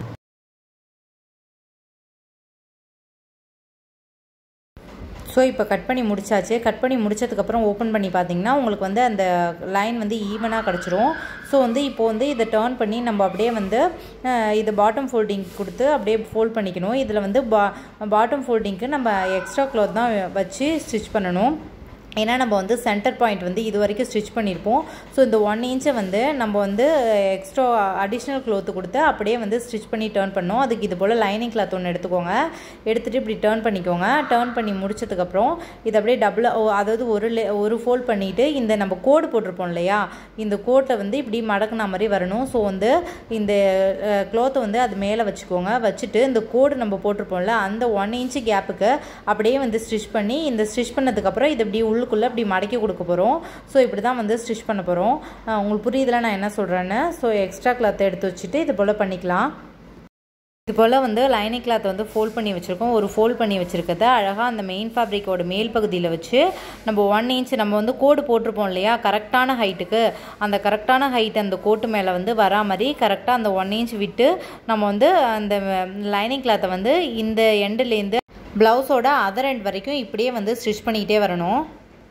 ஸோ இப்போ கட் பண்ணி முடிச்சாச்சு கட் பண்ணி முடிச்சதுக்கப்புறம் ஓப்பன் பண்ணி பார்த்தீங்கன்னா உங்களுக்கு வந்து அந்த லைன் வந்து ஈவனாக கிடச்சிரும் ஸோ வந்து இப்போ வந்து இதை டேர்ன் பண்ணி நம்ம அப்படியே வந்து இது பாட்டம் ஃபோல்டிங் கொடுத்து அப்படியே ஃபோல்ட் பண்ணிக்கணும் இதில் வந்து பா பாட்டம் ஃபோல்டிங்க்கு நம்ம எக்ஸ்ட்ரா க்ளாத் தான் வச்சு ஸ்டிச் பண்ணணும் ஏன்னா நம்ம வந்து சென்டர் பாயிண்ட் வந்து இது வரைக்கும் ஸ்டிச் பண்ணியிருப்போம் ஸோ இந்த ஒன் இன்ச்சை வந்து நம்ம வந்து எக்ஸ்ட்ரா அடிஷ்னல் க்ளோத்து கொடுத்து அப்படியே வந்து ஸ்டிச் பண்ணி டேர்ன் பண்ணோம் அதுக்கு இது போல் லைனிங் கிளாத் ஒன்று எடுத்துக்கோங்க எடுத்துகிட்டு இப்படி டேர்ன் பண்ணிக்கோங்க டேர்ன் பண்ணி முடிச்சதுக்கப்புறம் இது அப்படியே டபுளாக அதாவது ஒரு லே ஒரு ஃபோல்ட் பண்ணிவிட்டு இந்த நம்ம கோடு போட்டிருப்போம் இல்லையா இந்த கோட்டில் வந்து இப்படி மடக்குன மாதிரி வரணும் ஸோ வந்து இந்த க்ளோத்தை வந்து அது மேலே வச்சுக்கோங்க வச்சுட்டு இந்த கோடு நம்ம போட்டிருப்போம்ல அந்த ஒன் இன்ச்சு கேப்புக்கு அப்படியே வந்து ஸ்டிச் பண்ணி இந்த ஸ்டிச் பண்ணதுக்கப்புறம் இது இப்படி உள்ளுக்குள்ளே இப்படி மடக்கி கொடுக்க போகிறோம் ஸோ இப்படி தான் வந்து ஸ்டிச் பண்ண போகிறோம் உங்களுக்கு புரியுதுல நான் என்ன சொல்கிறேன்னு ஸோ எக்ஸ்ட்ரா கிளாத்தை எடுத்து வச்சுட்டு இது போல் பண்ணிக்கலாம் இது போல் வந்து லைனிங் கிளாத் வந்து ஃபோல்ட் பண்ணி வச்சுருக்கோம் ஒரு ஃபோல்ட் பண்ணி வச்சுருக்கத அழகாக அந்த மெயின் ஃபேப்ரிக்கோட மேல் பகுதியில் வச்சு நம்ம ஒன் இன்ச் நம்ம வந்து கோடு போட்டிருப்போம் இல்லையா கரெக்டான ஹைட்டுக்கு அந்த கரெக்டான ஹைட் அந்த கோட்டு மேலே வந்து வரா மாதிரி கரெக்டாக அந்த ஒன் இன்ச் விட்டு நம்ம வந்து அந்த லைனிங் கிளாத்தை வந்து இந்த எண்டுலேருந்து ப்ளவுஸோட அதர் எண்ட் வரைக்கும் இப்படியே வந்து ஸ்டிச் பண்ணிக்கிட்டே வரணும்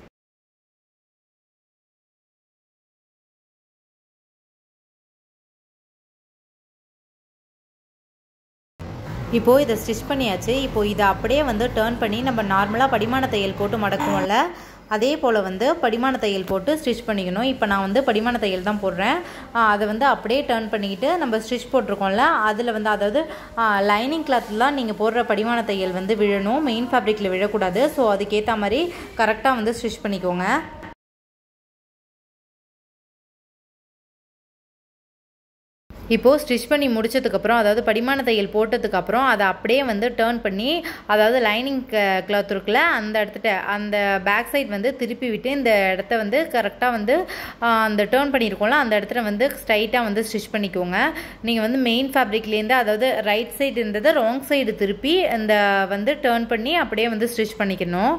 இப்போது இதை ஸ்டிச் பண்ணியாச்சு இப்போது இதை அப்படியே வந்து டேர்ன் பண்ணி நம்ம நார்மலாக படிமான தையல் போட்டு மடக்குவோம்ல அதே போல் வந்து படிமான தையல் போட்டு ஸ்டிச் பண்ணிக்கணும் இப்போ நான் வந்து படிமான தையல் தான் போடுறேன் அதை வந்து அப்படியே டேர்ன் பண்ணிக்கிட்டு நம்ம ஸ்டிச் போட்டிருக்கோம்ல அதில் வந்து அதாவது லைனிங் கிளாத்லாம் நீங்கள் போடுற படிமான தையல் வந்து விழணும் மெயின் ஃபேப்ரிக்கில் விழக்கூடாது ஸோ அதுக்கேற்ற மாதிரி கரெக்டாக வந்து ஸ்டிச் பண்ணிக்கோங்க இப்போது ஸ்டிச் பண்ணி முடிச்சதுக்கப்புறம் அதாவது படிமான தையல் போட்டதுக்கப்புறம் அதை அப்படியே வந்து டேர்ன் பண்ணி அதாவது லைனிங் கிளாத் இருக்குல்ல அந்த இடத்துல அந்த பேக் சைட் வந்து திருப்பி விட்டு இந்த இடத்த வந்து கரெக்டாக வந்து அந்த டேர்ன் பண்ணியிருக்கோம்ல அந்த இடத்துல வந்து ஸ்ட்ரைட்டாக வந்து ஸ்டிச் பண்ணிக்கோங்க நீங்கள் வந்து மெயின் ஃபேப்ரிக்லேருந்து அதாவது ரைட் சைடு இருந்ததை ராங் சைடு திருப்பி அந்த வந்து டேர்ன் பண்ணி அப்படியே வந்து ஸ்டிச் பண்ணிக்கணும்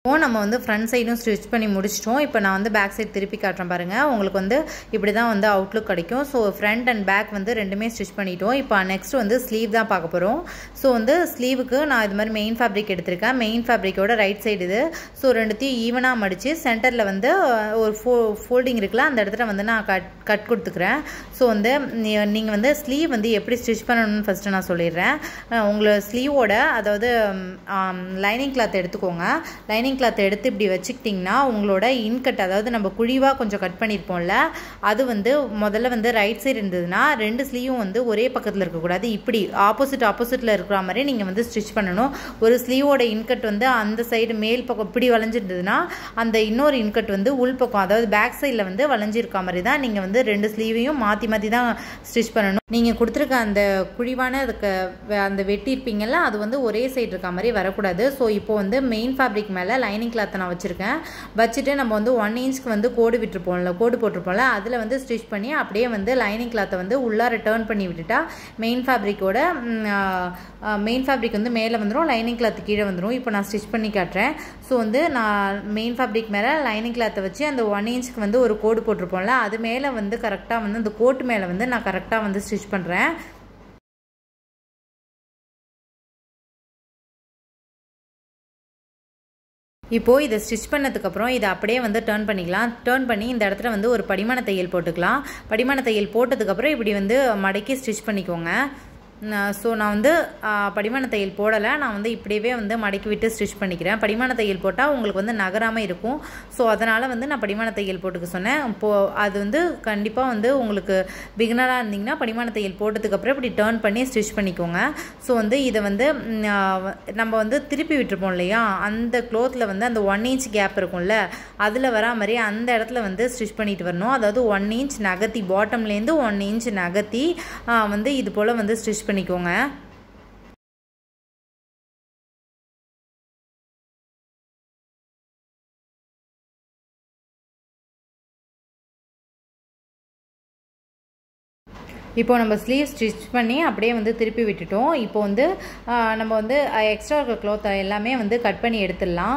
இப்போ நம்ம வந்து ஃப்ரண்ட் சைடும் ஸ்டிச் பண்ணி முடிச்சிட்டோம் இப்போ நான் வந்து பேக் சைடு திருப்பி காட்டுறேன் பாருங்கள் உங்களுக்கு வந்து இப்படி தான் வந்து அவுட்லுக் கிடைக்கும் ஸோ ஃப்ரண்ட் அண்ட் பேக் வந்து ரெண்டுமே ஸ்டிச் பண்ணிட்டோம் இப்போ நெக்ஸ்ட் வந்து ஸ்லீவ் தான் பார்க்க போகிறோம் ஸோ வந்து ஸ்லீவுக்கு நான் இது மாதிரி மெயின் ஃபேப்ரிக் எடுத்திருக்கேன் மெயின் ஃபேப்ரிக்கோட ரைட் சைடு இது ஸோ ரெண்டுத்தையும் ஈவனாக மடித்து சென்டரில் வந்து ஒரு ஃபோ ஃபோல்டிங் இருக்குல்ல அந்த இடத்துல வந்து நான் கட் கட் கொடுத்துக்கிறேன் ஸோ வந்து நீங்கள் வந்து ஸ்லீவ் வந்து எப்படி ஸ்டிச் பண்ணணும்னு ஃபஸ்ட்டு நான் சொல்லிடுறேன் உங்களை ஸ்லீவோட அதாவது லைனிங் கிளாத் எடுத்துக்கோங்க லைனிங் கிளாத் எடுத்து இப்படி வச்சுக்கிட்டிங்கன்னா உங்களோட இன்கட் அதாவது நம்ம குழிவாக கொஞ்சம் கட் பண்ணியிருப்போம்ல அது வந்து முதல்ல வந்து ரைட் சைடு இருந்ததுன்னா ரெண்டு ஸ்லீவும் வந்து ஒரே பக்கத்தில் இருக்கக்கூடாது இப்படி ஆப்போசிட் ஆப்போசிட்டில் இருக்கிற மாதிரி நீங்கள் வந்து ஸ்டிச் பண்ணணும் ஒரு ஸ்லீவோட இன்கட் வந்து அந்த சைடு மேல் பக்கம் இப்படி வளைஞ்சிருந்ததுன்னா அந்த இன்னொரு இன்கட் வந்து உள் பக்கம் அதாவது பேக் சைடில் வந்து வளைஞ்சிருக்க மாதிரி தான் நீங்கள் வந்து ரெண்டு ஸ்லீவையும் மாற்றி மாற்றி தான் ஸ்டிச் பண்ணணும் நீங்கள் கொடுத்துருக்க அந்த குழிவான அதுக்கு அந்த வெட்டியிருப்பீங்கல்ல அது வந்து ஒரே சைடு இருக்க மாதிரி வரக்கூடாது ஸோ இப்போ வந்து மெயின் ஃபேப்ரிக் மேலே லைனிங் கிளாத்தை நான் வச்சுருக்கேன் வச்சுட்டு நம்ம வந்து ஒன் இன்ச்க்கு வந்து கோடு விட்டுருப்போம்ல கோடு போட்டிருப்போம்ல அதில் வந்து ஸ்டிச் பண்ணி அப்படியே வந்து லைனிங் கிளாத்தை வந்து உள்ளார டேர்ன் பண்ணி விட்டுட்டா மெயின் ஃபேப்ரிக்கோட மெயின் ஃபேப்ரிக் வந்து மேலே வந்துடும் லைனிங் கிளாத் கீழே வந்துடும் இப்போ நான் ஸ்டிச் பண்ணி காட்டுறேன் ஸோ வந்து நான் மெயின் ஃபேப்ரிக் மேலே லைனிங் கிளாத்தை வச்சு அந்த ஒன் இன்ச்சுக்கு வந்து ஒரு கோடு போட்டிருப்போம்ல அது மேலே வந்து கரெக்டாக வந்து அந்த கோட்டு மேலே வந்து நான் கரெக்டாக வந்து ஸ்டிச் பண்ணுறேன் இப்போது இதை ஸ்டிச் பண்ணதுக்கப்புறம் இதை அப்படியே வந்து டேர்ன் பண்ணிக்கலாம் டேர்ன் பண்ணி இந்த இடத்துல வந்து ஒரு படிமான தையல் போட்டுக்கலாம் படிமான தையல் போட்டதுக்கப்புறம் இப்படி வந்து மடக்கி ஸ்டிச் பண்ணிக்கோங்க ஸோ நான் வந்து படிமான தையல் போடலை நான் வந்து இப்படியே வந்து மடக்கி விட்டு ஸ்டிச் பண்ணிக்கிறேன் படிமான தையல் போட்டால் உங்களுக்கு வந்து நகராமல் இருக்கும் ஸோ அதனால் வந்து நான் படிமான தையல் போட்டுக்க சொன்னேன் இப்போது அது வந்து கண்டிப்பாக வந்து உங்களுக்கு பிகினராக இருந்தீங்கன்னா படிமான தையல் போட்டதுக்கப்புறம் இப்படி டேர்ன் பண்ணி ஸ்டிச் பண்ணிக்கோங்க ஸோ வந்து இதை வந்து நம்ம வந்து திருப்பி விட்டுருப்போம் இல்லையா அந்த க்ளோத்தில் வந்து அந்த ஒன் இன்ச் கேப் இருக்கும்ல அதில் வரா மாதிரி அந்த இடத்துல வந்து ஸ்டிச் பண்ணிட்டு வரணும் அதாவது ஒன் இன்ச் நகர்த்தி பாட்டம்லேருந்து ஒன் இன்ச் நகர்த்தி வந்து இது போல் வந்து ஸ்டிச் பண்ணிக்கோங்க இப்போ நம்ம ஸ்லீவ் ஸ்டிச் பண்ணி அப்படியே வந்து திருப்பி விட்டுட்டோம் இப்போ வந்து நம்ம வந்து எக்ஸ்ட்ரா இருக்கிற க்ளோத்தை எல்லாமே வந்து கட் பண்ணி எடுத்துடலாம்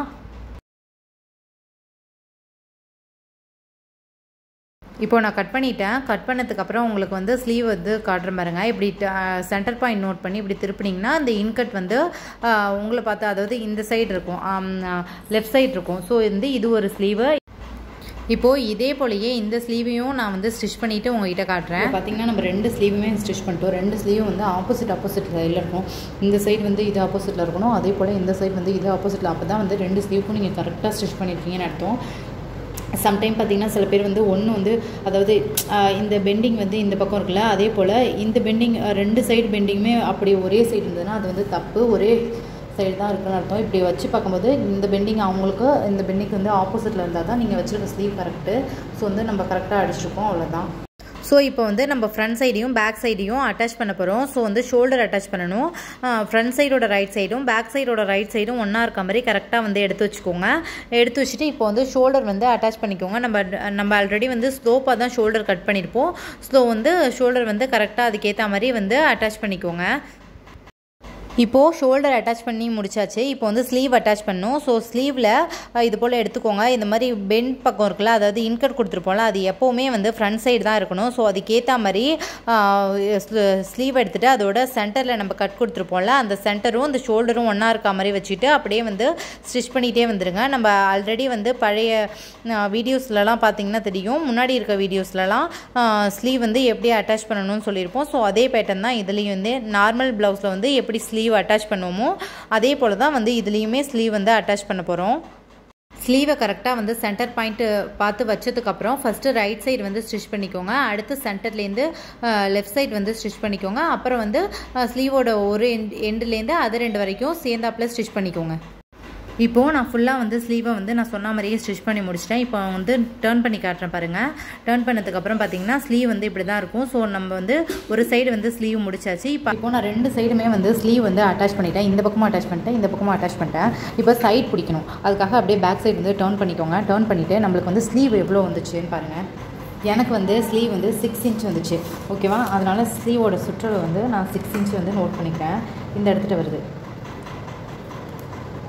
இப்போ நான் கட் பண்ணிட்டேன் கட் பண்ணதுக்கப்புறம் உங்களுக்கு வந்து ஸ்லீவ் வந்து காட்டுற பாருங்க இப்படி சென்டர் பாயிண்ட் நோட் பண்ணி இப்படி திருப்பினீங்கன்னா இந்த இன்கட் வந்து உங்களை பார்த்து அதாவது இந்த சைடு இருக்கும் லெஃப்ட் சைடு இருக்கும் ஸோ வந்து இது ஒரு ஸ்லீவு இப்போது இதே போலயே இந்த ஸ்லீவையும் நான் வந்து ஸ்டிச் பண்ணிவிட்டு உங்ககிட்ட காட்டுறேன் பார்த்தீங்கன்னா நம்ம ரெண்டு ஸ்லீவுமே ஸ்டிச் பண்ணிட்டோம் ரெண்டு ஸ்லீவும் வந்து ஆப்போசிட் ஆப்போசிட் சைடில் இருக்கும் இந்த சைடு வந்து இது ஆப்போசிட்டில் இருக்கணும் அதே போல் இந்த சைடு வந்து இது ஆப்போசிட்டில் அப்போ தான் வந்து ரெண்டு ஸ்லீவுக்கும் நீங்கள் கரெக்டாக ஸ்டிச் பண்ணியிருக்கீங்கன்னு அர்த்தம் சம்டைம் பார்த்தீங்கன்னா சில பேர் வந்து ஒன்று வந்து அதாவது இந்த பெண்டிங் வந்து இந்த பக்கம் இருக்குல்ல அதே போல் இந்த பெண்டிங் ரெண்டு சைடு பெண்டிங்குமே அப்படி ஒரே சைடு இருந்ததுன்னா அது வந்து தப்பு ஒரே சைடு தான் இருக்குன்னு அர்த்தம் இப்படி வச்சு பார்க்கும்போது இந்த பெண்டிங் அவங்களுக்கு இந்த பெண்டிங் வந்து ஆப்போசிட்டில் இருந்தால் தான் நீங்கள் வச்சுருக்க ஸ்லீவ் கரெக்டு ஸோ வந்து நம்ம கரெக்டாக அடிச்சிருக்கோம் அவ்வளோதான் ஸோ இப்போ வந்து நம்ம ஃப்ரண்ட் சைடையும் பேக் சைடையும் அட்டாச் பண்ண போகிறோம் ஸோ வந்து ஷோல்டர் அட்டாச் பண்ணணும் ஃப்ரண்ட் சைடோட ரைட் சைடும் பேக் சைடோட ரைட் சைடும் ஒன்றா இருக்க மாதிரி கரெக்டாக வந்து எடுத்து வச்சுக்கோங்க எடுத்து வச்சுட்டு இப்போ வந்து ஷோல்டர் வந்து அட்டாச் பண்ணிக்கோங்க நம்ம நம்ம ஆல்ரெடி வந்து ஸ்லோப்பாக தான் ஷோல்டர் கட் பண்ணியிருப்போம் ஸோ வந்து ஷோல்டர் வந்து கரெக்டாக அதுக்கேற்ற மாதிரி வந்து அட்டாச் பண்ணிக்கோங்க இப்போது ஷோல்டர் அட்டாச் பண்ணி முடிச்சாச்சு இப்போ வந்து ஸ்லீவ் அட்டாச் பண்ணும் ஸோ ஸ்லீவில் இது போல் எடுத்துக்கோங்க இந்த மாதிரி பெண்ட் பக்கம் இருக்குல்ல அதாவது இன்கட் கொடுத்துருப்போம்ல அது எப்போவுமே வந்து ஃப்ரண்ட் சைடு தான் இருக்கணும் ஸோ அதுக்கேற்ற மாதிரி ஸ்லீவ் எடுத்துகிட்டு அதோட சென்டரில் நம்ம கட் கொடுத்துருப்போம்ல அந்த சென்டரும் அந்த ஷோல்டரும் ஒன்றா இருக்க மாதிரி வச்சுட்டு அப்படியே வந்து ஸ்டிச் பண்ணிகிட்டே வந்துடுங்க நம்ம ஆல்ரெடி வந்து பழைய வீடியோஸ்லலாம் பார்த்தீங்கன்னா தெரியும் முன்னாடி இருக்க வீடியோஸ்லலாம் ஸ்லீவ் வந்து எப்படி அட்டாச் பண்ணணும்னு சொல்லியிருப்போம் ஸோ அதே பேட்டர்ன் தான் இதுலேயும் வந்து நார்மல் ப்ளவுஸில் வந்து எப்படி ஸ்லீவ் அட்டாச் பண்ணுவோமோ அதே போல் தான் வந்து இதுலேயுமே ஸ்லீவ் வந்து அட்டாச் பண்ண போகிறோம் ஸ்லீவை கரெக்டாக வந்து சென்டர் பாயிண்ட்டு பார்த்து வச்சதுக்கப்புறம் ஃபஸ்ட்டு ரைட் சைடு வந்து ஸ்டிச் பண்ணிக்கோங்க அடுத்து சென்டர்லேருந்து லெஃப்ட் சைடு வந்து ஸ்டிச் பண்ணிக்கோங்க அப்புறம் வந்து ஸ்லீவோட ஒரு எண்ட் எண்டுலேருந்து அது ரெண்டு வரைக்கும் சேர்ந்தாப்பில் ஸ்டிச் பண்ணிக்கோங்க இப்போது நான் ஃபுல்லாக வந்து ஸ்லீவை வந்து நான் சொன்ன மாதிரியே ஸ்டிச் பண்ணி முடிச்சிட்டேன் இப்போ வந்து டேர்ன் பண்ணி காட்டுறேன் பாருங்கள் டேர்ன் பண்ணதுக்கப்புறம் பார்த்தீங்கன்னா ஸ்லீவ் வந்து இப்படி தான் இருக்கும் ஸோ நம்ம வந்து ஒரு சைடு வந்து ஸ்லீவ் முடிச்சாச்சு இப்போ இப்போ நான் ரெண்டு சைடுமே வந்து ஸ்லீவ் வந்து அட்டாச் பண்ணிட்டேன் இந்த பக்கமும் அட்டாச் பண்ணிட்டேன் இந்த பக்கமும் அட்டாச் பண்ணிட்டேன் இப்போ சைட் பிடிக்கணும் அதுக்காக அப்படியே பேக் சைடு வந்து டேர்ன் பண்ணிக்கோங்க டேர்ன் பண்ணிவிட்டு நம்மளுக்கு வந்து ஸ்லீவ் எவ்வளோ வந்துச்சுன்னு பாருங்கள் எனக்கு வந்து ஸ்லீவ் வந்து சிக்ஸ் இன்ச் வந்துச்சு ஓகேவா அதனால் ஸ்லீவோட சுற்றளவு வந்து நான் சிக்ஸ் இன்ச் வந்து நோட் பண்ணிக்கிறேன் இந்த இடத்துல வருது ஸோ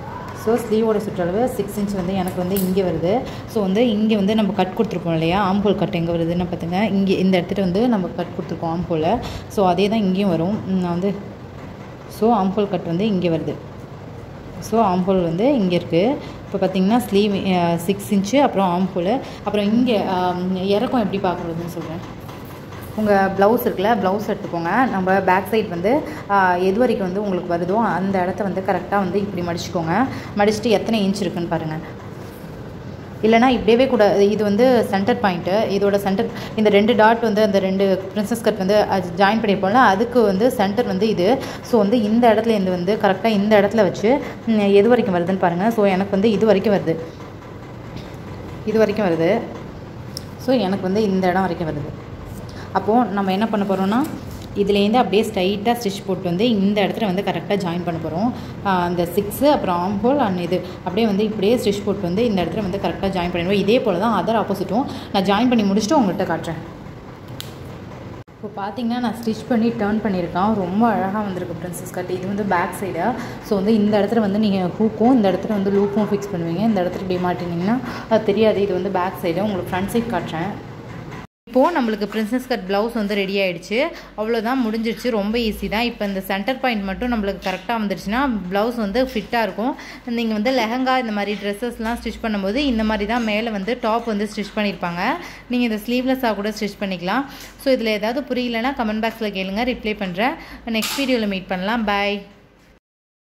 ஸோ ஸ்லீவோட சுற்றளவு சிக்ஸ் இன்ச் வந்து எனக்கு வந்து இங்கே வருது ஸோ வந்து இங்கே வந்து நம்ம கட் கொடுத்துருப்போம் இல்லையா ஆம்போல் கட் எங்கே வருதுன்னு பார்த்துங்க இங்கே இந்த இடத்துல வந்து நம்ம கட் கொடுத்துருக்கோம் ஆம்போலை ஸோ அதே தான் இங்கேயும் வரும் நான் வந்து ஸோ ஆம்போல் கட் வந்து இங்கே வருது ஸோ ஆம்போல் வந்து இங்கே இருக்குது இப்போ பார்த்தீங்கன்னா ஸ்லீவ் சிக்ஸ் இன்ச்சு அப்புறம் ஆம்போல் அப்புறம் இங்கே இறக்கம் எப்படி பார்க்குறதுன்னு சொல்கிறேன் உங்கள் ப்ளவுஸ் இருக்குல்ல ப்ளவுஸ் எடுத்துக்கோங்க நம்ம பேக் சைட் வந்து எது வரைக்கும் வந்து உங்களுக்கு வருதோ அந்த இடத்த வந்து கரெக்டாக வந்து இப்படி மடிச்சுக்கோங்க மடிச்சுட்டு எத்தனை இன்ச் இருக்குன்னு பாருங்கள் இல்லைனா இப்படியே கூட இது வந்து சென்டர் பாயிண்ட்டு இதோட சென்டர் இந்த ரெண்டு டாட் வந்து அந்த ரெண்டு பிரின்சஸ் கட் வந்து அது ஜாயின் பண்ணியிருப்போம்ல அதுக்கு வந்து சென்டர் வந்து இது ஸோ வந்து இந்த இடத்துல இருந்து வந்து கரெக்டாக இந்த இடத்துல வச்சு எது வரைக்கும் வருதுன்னு பாருங்கள் ஸோ எனக்கு வந்து இது வரைக்கும் வருது இது வரைக்கும் வருது ஸோ எனக்கு வந்து இந்த இடம் வரைக்கும் வருது அப்போது நம்ம என்ன பண்ண போகிறோம்னா இதுலேருந்து அப்படியே ஸ்ட்ரைட்டாக ஸ்டிச் போட்டு வந்து இந்த இடத்துல வந்து கரெக்டாக ஜாயின் பண்ண போகிறோம் அந்த சிக்ஸு அப்புறம் ஆம்போல் அண்ட் இது அப்படியே வந்து இப்படியே ஸ்டிச் போட்டு வந்து இந்த இடத்துல வந்து கரெக்டாக ஜாயின் பண்ணிடுவோம் இதே போல் தான் அதர் ஆப்போசிட்டும் நான் ஜாயின் பண்ணி முடிச்சுட்டு உங்கள்கிட்ட காட்டுறேன் இப்போ பார்த்தீங்கன்னா நான் ஸ்டிச் பண்ணி டேர்ன் பண்ணியிருக்கேன் ரொம்ப அழகாக வந்திருக்கு ப்ரின்சஸ் கட் இது வந்து பேக் சைடு ஸோ வந்து இந்த இடத்துல வந்து நீங்கள் ஹூக்கும் இந்த இடத்துல வந்து லூப்பும் ஃபிக்ஸ் பண்ணுவீங்க இந்த இடத்துல இப்படி மாட்டினீங்கன்னா அது தெரியாது இது வந்து பேக் சைடு உங்களுக்கு ஃப்ரண்ட் சைட் காட்டுறேன் இப்போது நம்மளுக்கு பிரின்சஸ் கட் ப்ளவுஸ் வந்து ரெடி ஆகிடுச்சு அவ்வளோதான் முடிஞ்சிருச்சு ரொம்ப ஈஸி தான் இப்போ இந்த சென்டர் பாயிண்ட் மட்டும் நம்மளுக்கு கரெக்டாக வந்துருச்சுன்னா ப்ளவுஸ் வந்து ஃபிட்டாக இருக்கும் நீங்கள் வந்து லெஹங்கா இந்த மாதிரி ட்ரெஸ்ஸஸ்லாம் ஸ்டிச் பண்ணும்போது இந்த மாதிரி தான் மேலே வந்து டாப் வந்து ஸ்டிச் பண்ணியிருப்பாங்க நீங்கள் இந்த ஸ்லீவ்லெஸ்ஸாக கூட ஸ்டிச் பண்ணிக்கலாம் ஸோ இதில் ஏதாவது புரியலன்னா கமெண்ட் பாக்ஸில் கேளுங்க ரிப்ளை பண்ணுறேன் நெக்ஸ்ட் வீடியோவில் மீட் பண்ணலாம் பாய்